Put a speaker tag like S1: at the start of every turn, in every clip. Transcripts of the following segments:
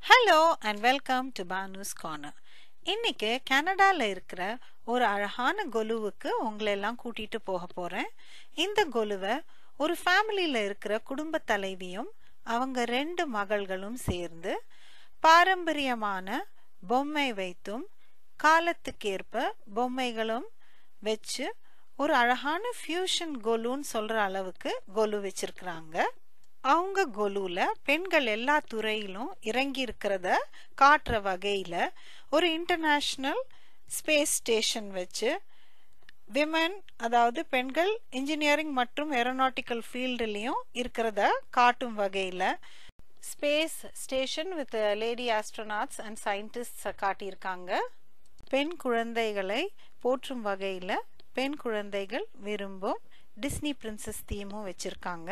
S1: hello and welcome to Bhanu's corner இன்னைக்கு கனடால இருக்கிற ஒரு அழகான கொலுவுக்கு உங்களை எல்லாம் கூட்டிட்டு போக போறேன் இந்த கொலுவை ஒரு ஃபேமிலியில இருக்கிற குடும்ப தலைவியும் அவங்க ரெண்டு மகள்களும் சேர்ந்து பாரம்பரியமான பொம்மை வைத்தும் காலத்துக்கேற்ப பொம்மைகளும் வச்சு ஒரு அழகான ஃபியூஷன் கொலுன்னு சொல்ற அளவுக்கு கொலு வச்சிருக்கிறாங்க அவங்க கொலுல பெண்கள் எல்லா துறையிலும் இறங்கி இருக்கிறத காட்டுற வகையில ஒரு இன்டர்நேஷ்னல் ஸ்பேஸ் ஸ்டேஷன் வச்சு விமன் அதாவது பெண்கள் இன்ஜினியரிங் மற்றும் ஏரோநாட்டிக்கல் ஃபீல்டுலேயும் இருக்கிறத காட்டும் வகையில் space station with lady astronauts and சயின்டிஸ்ட்ஸை காட்டியிருக்காங்க பெண் குழந்தைகளை போற்றும் வகையில் பெண் குழந்தைகள் விரும்பும் டிஸ்னி பிரின்சஸ் தீமும் வச்சுருக்காங்க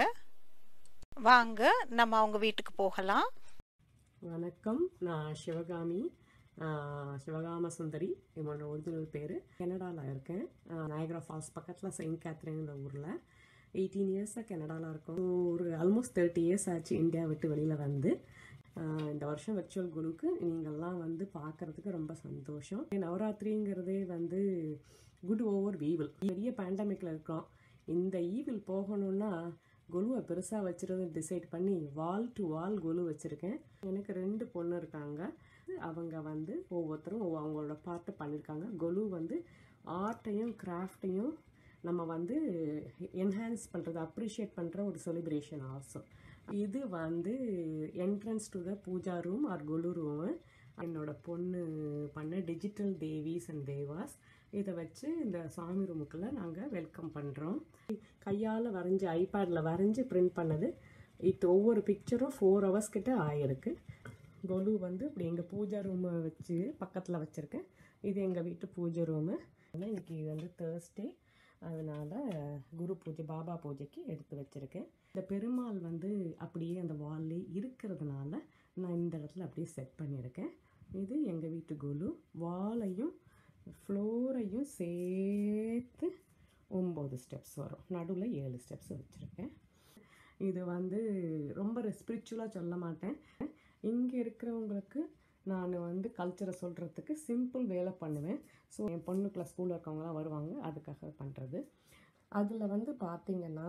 S1: வாங்க நம்ம அவங்க வீட்டுக்கு போகலாம்
S2: வணக்கம் நான் சிவகாமி ஆஹ் சிவகாம சுந்தரி என்னோட ஒரிஜினல் பேர் கனடாவில் இருக்கேன் நயக்ரா ஃபால்ஸ் பக்கத்தில் செயின்ட் கேத்ரின்ற ஊரில் எயிட்டீன் இயர்ஸாக கனடாவில் இருக்கோம் ஒரு ஆல்மோஸ்ட் தேர்ட்டி இயர்ஸ் ஆச்சு இந்தியா விட்டு வெளியில் வந்து ஆஹ் இந்த வருஷம் வெர்ச்சுவல் குழுக்கு நீங்கள்லாம் வந்து பார்க்கறதுக்கு ரொம்ப சந்தோஷம் நவராத்திரிங்கிறதே வந்து குட் ஓவர் வீவில் பெரிய பேண்டமிக்கில் இருக்கோம் இந்த ஈவில் போகணும்னா கொலுவை பெருசாக வச்சுருந்து டிசைட் பண்ணி வால் டு வால் கொலு வச்சுருக்கேன் எனக்கு ரெண்டு பொண்ணு இருக்காங்க அவங்க வந்து ஒவ்வொருத்தரும் ஒவ்வொரு அவங்களோட பார்ட்டு பண்ணியிருக்காங்க கொலு வந்து ஆர்ட்டையும் கிராஃப்டையும் நம்ம வந்து என்ஹான்ஸ் பண்ணுறது அப்ரிஷியேட் பண்ணுற ஒரு செலிப்ரேஷன் ஆல்சோ இது வந்து entrance to the puja room or Golu room என்னோட பொண்ணு பண்ண டிஜிட்டல் தேவிஸ் அண்ட் தேவாஸ் இதை வச்சு இந்த சாமி ரூமுக்குள்ள நாங்கள் வெல்கம் பண்ணுறோம் கையால் வரைஞ்சி ஐபேடில் வரைஞ்சி பிரிண்ட் பண்ணது இது ஒவ்வொரு பிக்சரும் ஃபோர் ஹவர்ஸ் கிட்ட ஆயிருக்கு கொலு வந்து இப்படி எங்கள் பூஜா ரூமை வச்சு பக்கத்தில் வச்சுருக்கேன் இது எங்கள் வீட்டு பூஜை ரூமு இன்னைக்கு இது வந்து தேர்ஸ்டே அதனால் குரு பூஜை பாபா பூஜைக்கு எடுத்து வச்சுருக்கேன் இந்த பெருமாள் வந்து அப்படியே அந்த வால்லே இருக்கிறதுனால நான் இந்த இடத்துல அப்படியே செட் பண்ணியிருக்கேன் இது எங்கள் வீட்டு கொலு வாலையும் ஃப்ளோரையும் சேர்த்து ஒம்பது ஸ்டெப்ஸ் வரும் நடுவில் ஏழு ஸ்டெப்ஸ் வச்சுருக்கேன் இது வந்து ரொம்ப ஸ்பிரிச்சுவலாக சொல்ல மாட்டேன் இங்கே இருக்கிறவங்களுக்கு நான் வந்து கல்ச்சரை சொல்கிறதுக்கு சிம்பிள் வேலை பண்ணுவேன் ஸோ என் பொண்ணுக்குள்ள ஸ்கூலில் இருக்கவங்களாம் வருவாங்க அதுக்காக பண்ணுறது அதில் வந்து பார்த்திங்கன்னா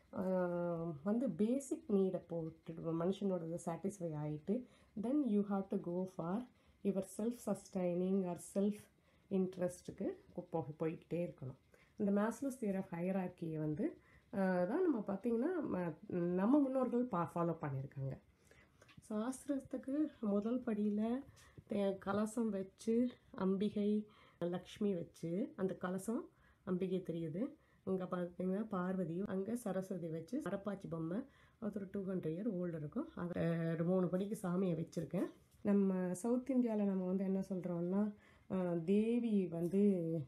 S2: வந்து பேசிக் நீடை போட்டு மனுஷனோட சாட்டிஸ்ஃபை ஆகிட்டு then you have to go for your self sustaining or self இன்ட்ரெஸ்ட்டுக்கு போய் போய்கிட்டே இருக்கணும் இந்த மேஸ்லோஸ் தியர் ஆஃப் ஹையரார்கியை வந்து தான் நம்ம பார்த்திங்கன்னா நம்ம முன்னோர்கள் பா ஃபாலோ பண்ணியிருக்காங்க சாஸ்திரத்துக்கு முதல் படியில் கலசம் வச்சு அம்பிகை லக்ஷ்மி வச்சு அந்த கலசம் அம்பிகை தெரியுது இங்கே பார்த்தீங்கன்னா பார்வதியும் அங்கே சரஸ்வதி வச்சு அரப்பாச்சி பொம்மை அது ஒரு டூ ஹண்ட்ரட் இயர் ஓல்டு இருக்கும் அதை மூணு படிக்கு சாமியை வச்சுருக்கேன் நம்ம சவுத் இந்தியாவில் நம்ம வந்து என்ன சொல்கிறோம்னா தேவி வந்து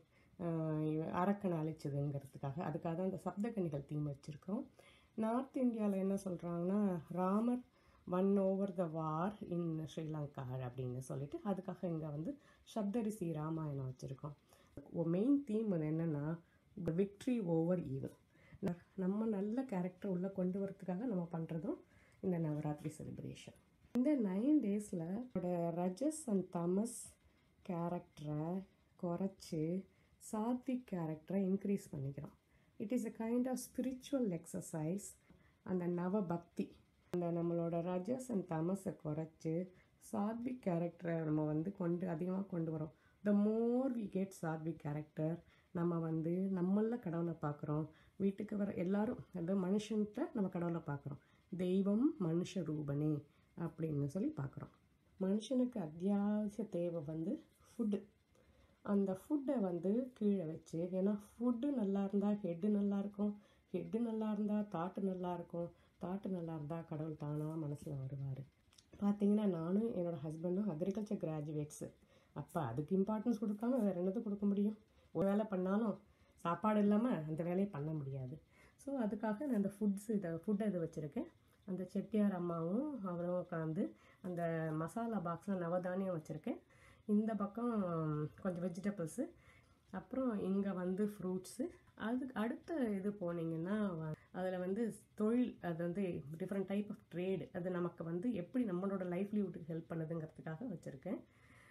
S2: அரக்கனை அழிச்சதுங்கிறதுக்காக அதுக்காக தான் இந்த சப்தகனிகள் தீம் வச்சுருக்கோம் நார்த் இந்தியாவில் என்ன சொல்கிறாங்கன்னா ராமர் won over the war in Sri அப்படின்னு சொல்லிட்டு அதுக்காக இங்கே வந்து சப்தரிசி ராமாயணம் வச்சுருக்கோம் மெயின் தீம் அது என்னென்னா விக்ட்ரி ஓவர் ஈவல் நம்ம நல்ல கேரக்டர் உள்ளே கொண்டு வரதுக்காக நம்ம பண்ணுறதும் இந்த நவராத்திரி செலிப்ரேஷன் இந்த நைன் டேஸில் ரஜஸ் அண்ட் தமஸ் கேரக்டரை குறைச்சி சாத்விக் கேரக்டரை இன்க்ரீஸ் பண்ணிக்கிறோம் it is a kind of spiritual exercise அந்த நவ பக்தி அந்த நம்மளோட ரஜஸ் அண்ட் தமஸை குறைச்சி சாத்விக் கேரக்டரை நம்ம வந்து கொண்டு அதிகமாக கொண்டு வரோம் the more we get sattvic character நம்ம வந்து நம்மளில் கடவுளை பார்க்குறோம் வீட்டுக்கு வர எல்லாரும் அதாவது மனுஷன்கிட்ட நம்ம கடவுளை பார்க்குறோம் தெய்வம் மனுஷ ரூபனே அப்படின்னு சொல்லி பார்க்குறோம் மனுஷனுக்கு அத்தியாவசிய தேவை வந்து ஃபுட்டு அந்த ஃபுட்டை வந்து கீழே வச்சு ஏன்னா ஃபுட்டு நல்லா இருந்தால் ஹெட்டு நல்லா இருக்கும் ஹெட்டு நல்லா இருந்தால் தாட்டு நல்லா இருக்கும் தாட்டு நல்லா இருந்தால் கடவுள் தானாக மனசில் வருவார் பார்த்தீங்கன்னா நானும் என்னோடய ஹஸ்பண்டும் அக்ரிகல்ச்சர் கிராஜுவேட்ஸு அப்போ அதுக்கு இம்பார்ட்டன்ஸ் கொடுக்காம வேறு என்னது கொடுக்க முடியும் ஒரு வேலை பண்ணாலும் சாப்பாடு இல்லாமல் அந்த வேலையை பண்ண முடியாது ஸோ அதுக்காக நான் அந்த ஃபுட்ஸ் இதை ஃபுட்டை இது வச்சுருக்கேன் அந்த செட்டியார் அம்மாவும் அவரும் உட்காந்து அந்த மசாலா பாக்ஸில் நவதானியம் வச்சுருக்கேன் இந்த பக்கம் கொஞ்சம் வெஜிடபிள்ஸு அப்புறம் இங்கே வந்து ஃப்ரூட்ஸு அதுக்கு அடுத்த இது போனீங்கன்னா அதில் வந்து தொழில் அது வந்து டிஃப்ரெண்ட் டைப் ஆஃப் ட்ரேடு அது நமக்கு வந்து எப்படி நம்மளோட லைஃப்லிவுட்டுக்கு ஹெல்ப் பண்ணுதுங்கிறதுக்காக வச்சுருக்கேன்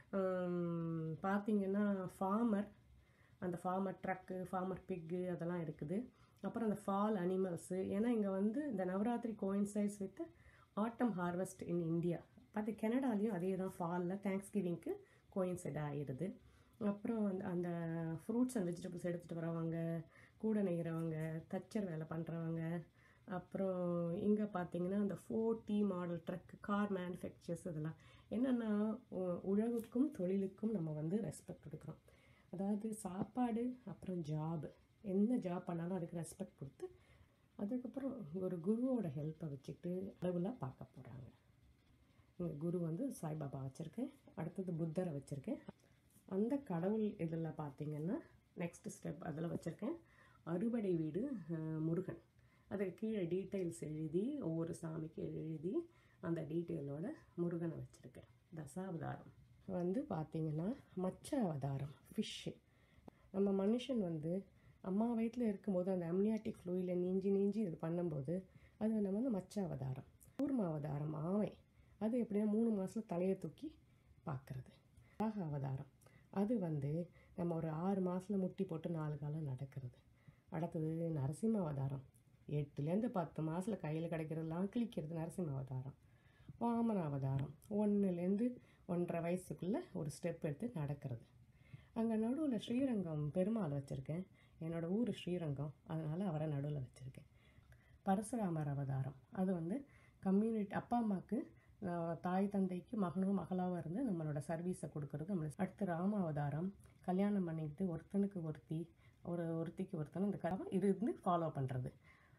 S2: பார்த்தீங்கன்னா ஃபார்மர் அந்த ஃபார்மர் ட்ரக்கு ஃபார்மர் பிக்கு அதெல்லாம் இருக்குது அப்புறம் அந்த ஃபால் அனிமல்ஸு ஏன்னா இங்கே வந்து இந்த Navaratri coincides with autumn harvest in India பார்த்து கனடாலையும் அதே தான் ஃபாலில் தேங்க்ஸ் கிவிங்க்கு கோயின்சைட் ஆகிடுது அப்புறம் அந்த அந்த ஃப்ரூட்ஸ் அண்ட் வெஜிடபிள்ஸ் எடுத்துகிட்டு வரவங்க கூட நெய்கிறவங்க தச்சர் வேலை பண்ணுறவங்க அப்புறம் இங்கே பார்த்தீங்கன்னா அந்த Ford model truck car manufacturers இதெல்லாம் என்னென்னா உழவுக்கும் தொழிலுக்கும் நம்ம வந்து ரெஸ்பெக்ட் கொடுக்குறோம் அதாவது சாப்பாடு அப்புறம் ஜாபு என்ன ஜாப் பண்ணாலும் அதுக்கு ரெஸ்பெக்ட் கொடுத்து அதுக்கப்புறம் ஒரு குருவோட ஹெல்ப்பை வச்சுக்கிட்டு அளவுலாம் பார்க்க போகிறாங்க இங்கே குரு வந்து சாய்பாபா வச்சுருக்கேன் அடுத்தது புத்தரை வச்சுருக்கேன் அந்த கடவுள் இதில் பார்த்தீங்கன்னா நெக்ஸ்ட் ஸ்டெப் அதில் வச்சுருக்கேன் அறுபடை வீடு அஹ், முருகன் அதுக்கு கீழே டீட்டெயில்ஸ் எழுதி ஒவ்வொரு சாமிக்கு எழுதி அந்த டீட்டெயிலோட முருகனை வச்சுருக்கேன் தசாவதாரம் வந்து பார்த்தீங்கன்னா மச்ச அவதாரம் ஃபிஷ்ஷு நம்ம மனுஷன் வந்து அம்மா வயிற்றில் இருக்கும்போது அந்த அம்னியாட்டிக் ஃப்ளூயில் நீஞ்சி நீஞ்சி இது பண்ணும்போது அது நம்ம வந்து மச்ச அவதாரம் கூர்ம அவதாரம் ஆமை அது எப்படின்னா மூணு மாதத்தில் தலையை தூக்கி பார்க்குறது ராக அவதாரம் அது வந்து நம்ம ஒரு ஆறு மாதத்தில் முட்டி போட்டு நாலு காலம் நடக்கிறது அடுத்தது நரசிம்ம அவதாரம் எட்டுலேருந்து பத்து மாதத்தில் கையில் கிடைக்கிறதெல்லாம் கிழிக்கிறது நரசிம்ம அவதாரம் வாமன அவதாரம் ஒன்றுலேருந்து ஒன்றரை வயசுக்குள்ளே ஒரு ஸ்டெப் எடுத்து நடக்கிறது அங்கே நடுவில் ஸ்ரீரங்கம் பெருமாள் வச்சுருக்கேன் என்னோடய ஊர் ஸ்ரீரங்கம் அதனால் அவரை நடுவில் வச்சுருக்கேன் பரசுராமர் அவதாரம் அது வந்து கம்யூனிட்டி அப்பா அம்மாவுக்கு ஆஹ், தாய் தந்தைக்கு மகனும் மகளாகவும் இருந்து நம்மளோட சர்வீஸை கொடுக்கறது நம்மளுக்கு அடுத்து ராம அவதாரம் கல்யாணம் பண்ணிக்கிட்டு ஒருத்தனுக்கு ஒருத்தி ஒரு ஒருத்திக்கு ஒருத்தன் இந்த கதை இது வந்து ஃபாலோ பண்ணுறது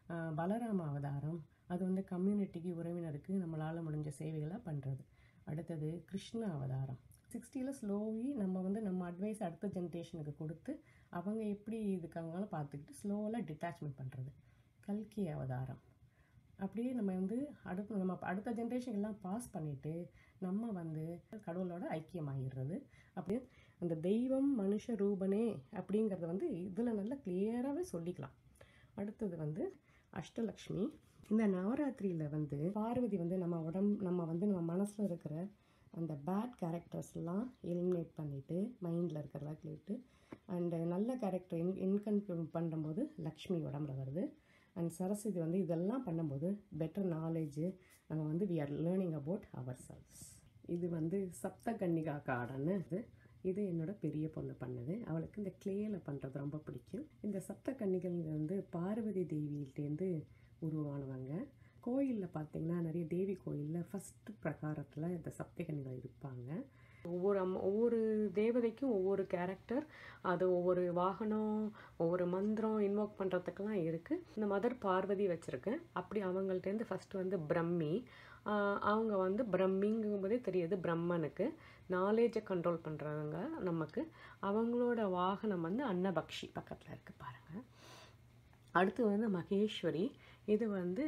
S2: பலராம அவதாரம் அது வந்து கம்யூனிட்டிக்கு உறவினருக்கு நம்மளால் முடிஞ்ச சேவைகளை பண்ணுறது அடுத்தது கிருஷ்ண அவதாரம் சிக்ஸ்டியில் ஸ்லோவி நம்ம வந்து நம்ம அட்வைஸ் அடுத்த ஜென்ரேஷனுக்கு கொடுத்து அவங்க எப்படி இதுக்காங்களும் பார்த்துக்கிட்டு ஸ்லோவாக டிட்டாச்மெண்ட் பண்ணுறது கல்கி அவதாரம் அப்படியே நம்ம வந்து அடுத்த நம்ம அடுத்த ஜென்ரேஷன் எல்லாம் பாஸ் பண்ணிவிட்டு நம்ம வந்து கடவுளோட ஐக்கியமாகிடுறது அப்படியே அந்த தெய்வம் மனுஷ ரூபனே அப்படிங்கிறத வந்து இதில் நல்லா கிளியராகவே சொல்லிக்கலாம் அடுத்தது வந்து அஷ்டலக்ஷ்மி இந்த நவராத்திரியில் வந்து பார்வதி வந்து நம்ம உடம்பு நம்ம வந்து நம்ம மனசில் இருக்கிற அந்த பேட் கேரக்டர்ஸ்லாம் எலிமினேட் பண்ணிவிட்டு மைண்டில் இருக்கிறதா கேட்டு அண்டு நல்ல கேரக்டர் இன் இன்கன்க்ளூட் பண்ணும்போது லக்ஷ்மி உடம்புல வருது அண்ட் சரஸ்வதி வந்து இதெல்லாம் பண்ணும்போது பெட்டர் நாலேஜு நம்ம வந்து we are learning about ourselves இது வந்து சப்த கன்னிகா கார்டன்னு இது இது என்னோட பெரிய பொண்ணு பண்ணது அவளுக்கு இந்த கிளேயில் பண்ணுறது ரொம்ப பிடிக்கும் இந்த சப்த கன்னிகள் வந்து பார்வதி தேவியிலேருந்து உருவானவங்க கோயிலில் பார்த்தீங்கன்னா நிறைய தேவி கோயிலில் ஃபஸ்ட்டு பிரகாரத்தில் இந்த சப்தகன்னிகள் இருப்பாங்க ஒவ்வொரு அம்மா ஒவ்வொரு தேவதைக்கும் ஒவ்வொரு கேரக்டர் அது ஒவ்வொரு வாகனம் ஒவ்வொரு மந்திரம் இன்வோக் பண்ணுறதுக்கெல்லாம் இருக்குது இந்த மதர் பார்வதி வச்சுருக்கேன் அப்படி அவங்கள்ட்டேருந்து ஃபஸ்ட்டு வந்து பிரம்மி ஆஹ் அவங்க வந்து பிரம்மிங்கும்போதே தெரியுது பிரம்மனுக்கு நாலேஜை கண்ட்ரோல் பண்ணுறவங்க நமக்கு அவங்களோட வாகனம் வந்து அன்னபக்ஷி பக்கத்தில் இருக்குது பாருங்கள் அடுத்து வந்து மகேஸ்வரி இது வந்து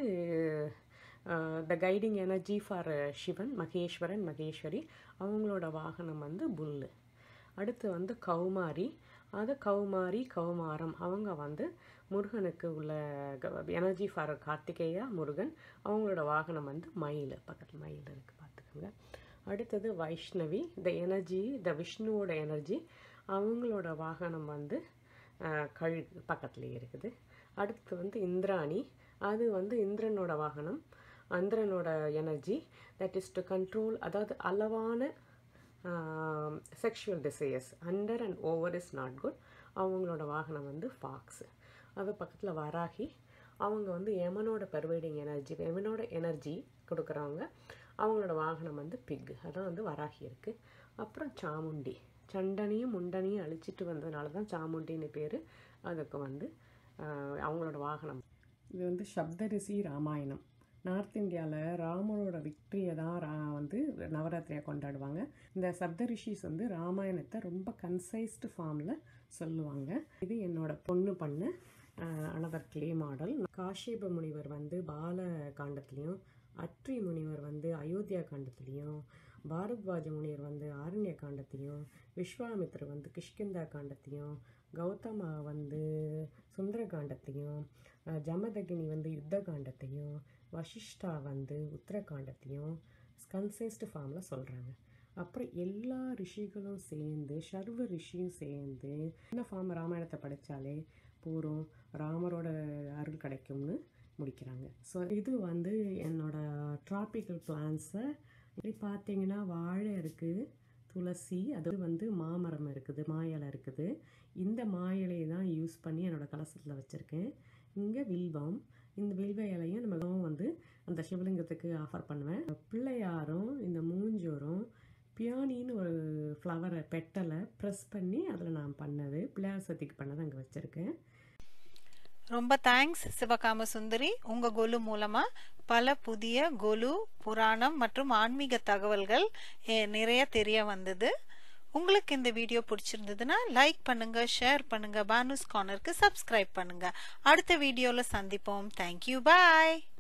S2: the guiding energy for Sivan Maheswaran Maheshwari அவங்களோட வாகனம் வந்து புல்லு அடுத்து வந்து கௌமாரி அது கௌமாரி கௌமாரம் அவங்க வந்து முருகனுக்கு உள்ள எனர்ஜி ஃபார் கார்த்திகேயா முருகன் அவங்களோட வாகனம் வந்து மயில் பக்கத்தில் மயில் இருக்குது பார்த்துக்கோங்க அடுத்தது வைஷ்ணவி த எனர்ஜி த விஷ்ணுவோட எனர்ஜி அவங்களோட வாகனம் வந்து அஹ், கழுகு பக்கத்துலேயே இருக்குது அடுத்து வந்து இந்திராணி அது வந்து இந்திரனோட வாகனம் இந்திரனோட energy that is to control அதாவது அளவான sexual desires under and over is not good அவங்களோட வாகனம் வந்து ஃபாக்ஸு அது பக்கத்தில் வராகி அவங்க வந்து எமனோட பர்வைடிங் எனர்ஜி எமனோட எனர்ஜி கொடுக்குறவங்க அவங்களோட வாகனம் வந்து பிக் அதான் வந்து வராகி இருக்குது அப்புறம் சாமுண்டி சண்டனையும் முண்டனையும் அழிச்சிட்டு வந்ததுனால தான் சாமுண்டின்னு பேர் அதுக்கு வந்து ஆஹ், அவங்களோட வாகனம் இது வந்து சப்தரிசி ராமாயணம் நார்த் இந்தியாவில் ராமனோட விக்ட்ரியை தான் ரா வந்து நவராத்திரியாக கொண்டாடுவாங்க இந்த சப்தரிஷிஸ் வந்து ராமாயணத்தை ரொம்ப கன்சைஸ்டு ஃபார்மில் சொல்லுவாங்க இது என்னோட பொண்ணு பண்ண அனதர் கிளே மாடல் காஷிப முனிவர் வந்து பால காண்டத்துலேயும் அட்ரி முனிவர் வந்து அயோத்தியா காண்டத்துலேயும் பாரத்வாஜ முனிவர் வந்து ஆரண்ய காண்டத்தையும் விஸ்வாமித்ரர் வந்து கிஷ்கிந்தா காண்டத்தையும் கௌதமா வந்து சுந்தர காண்டத்தையும் அஹ், ஜமதகினி வந்து யுத்த காண்டத்தையும் வசிஷ்டா வந்து உத்தரகாண்டத்தையும் கன்சைஸ்டு ஃபார்மில் சொல்கிறாங்க அப்புறம் எல்லா ரிஷிகளும் சேர்ந்து சர்வ ரிஷியும் சேர்ந்து இந்த ஃபார்ம் ராமாயணத்தை படித்தாலே போகிறோம் ராமரோட அருள் கிடைக்கும்னு முடிக்கிறாங்க ஸோ இது வந்து என்னோட ட்ராபிக்கல் பிளான்ஸை இப்படி பார்த்தீங்கன்னா வாழை இருக்குது துளசி அது வந்து மாமரம் இருக்குது மா இலை இருக்குது இந்த மா இலையை தான் யூஸ் பண்ணி என்னோட கலசத்தில் வச்சுருக்கேன் இங்கே வில்வம் இந்த வில்வ இலையும் நம்ம வந்து அந்த சிவலிங்கத்துக்கு ஆஃபர் பண்ணுவேன் பிள்ளையாரும் இந்த மூஞ்சோரும் பியானின்னு ஒரு ஃப்ளவரை பெட்டலை ப்ரெஸ் பண்ணி அதில் நான் பண்ணது பிள்ளையார் சக்திக்கு பண்ணதை அங்கே வச்சுருக்கேன்
S1: ரொம்ப தேங்க்ஸ் சிவகாம சுந்தரி உங்க கொலு மூலமா பல புதிய கொலு புராணம் மற்றும் ஆன்மீக தகவல்கள் eh, நிறைய தெரிய வந்தது உங்களுக்கு இந்த வீடியோ பிடிச்சிருந்ததுன்னா லைக் பண்ணுங்க ஷேர் பண்ணுங்க பானுஸ் கார்னருக்கு சப்ஸ்கிரைப் பண்ணுங்க அடுத்த வீடியோல சந்திப்போம் தேங்க்யூ பாய்